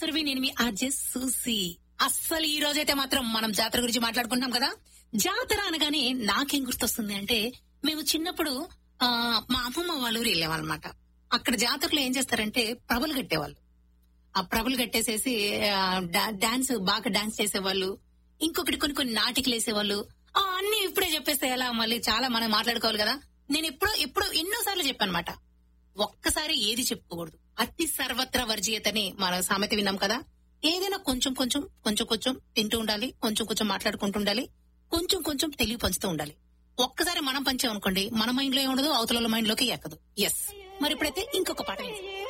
సర్వి నేను మీ ఆర్జే సూసి అస్సలు ఈ రోజైతే మాత్రం మనం జాతర గురించి మాట్లాడుకుంటాం కదా జాతర అనగానే నాకేం గుర్తొస్తుంది అంటే మేము చిన్నప్పుడు ఆ మా అమ్మమ్మ వాళ్ళ ఊరు వెళ్ళేవాళ్ళమాట అక్కడ జాతరలో ఏం చేస్తారంటే ప్రభలు కట్టేవాళ్ళు ఆ ప్రభలు కట్టేసేసి ఆ, డా- డాన్స్ బాగా డాన్స్ చేసేవాళ్ళు ఇంకొకటి కొన్ని కొన్ని నాటికలు వేసేవాళ్ళు ఆ అన్ని ఇప్పుడే చెప్పేస్తే ఎలా మళ్ళీ చాలా మనం మాట్లాడుకోవాలి కదా నేను ఎప్పుడో ఎప్పుడో ఎన్నో సార్లు చెప్పానమాట ఒక్కసారి ఏది చెప్పుకోకూడదు అతి సర్వత్ర వర్జీయతని మన సామెత విన్నాం కదా ఏదైనా కొంచెం కొంచెం కొంచెం కొంచెం తింటూ ఉండాలి కొంచెం కొంచెం మాట్లాడుకుంటూ ఉండాలి కొంచెం కొంచెం తెలివి పంచుతూ ఉండాలి ఒక్కసారి మనం పంచామనుకోండి మన మైండ్ లో ఏముండదు అవతల మైండ్ లోకి ఎక్కదు ఎస్ మరి ఇప్పుడైతే ఇంకొక పాట విందాం.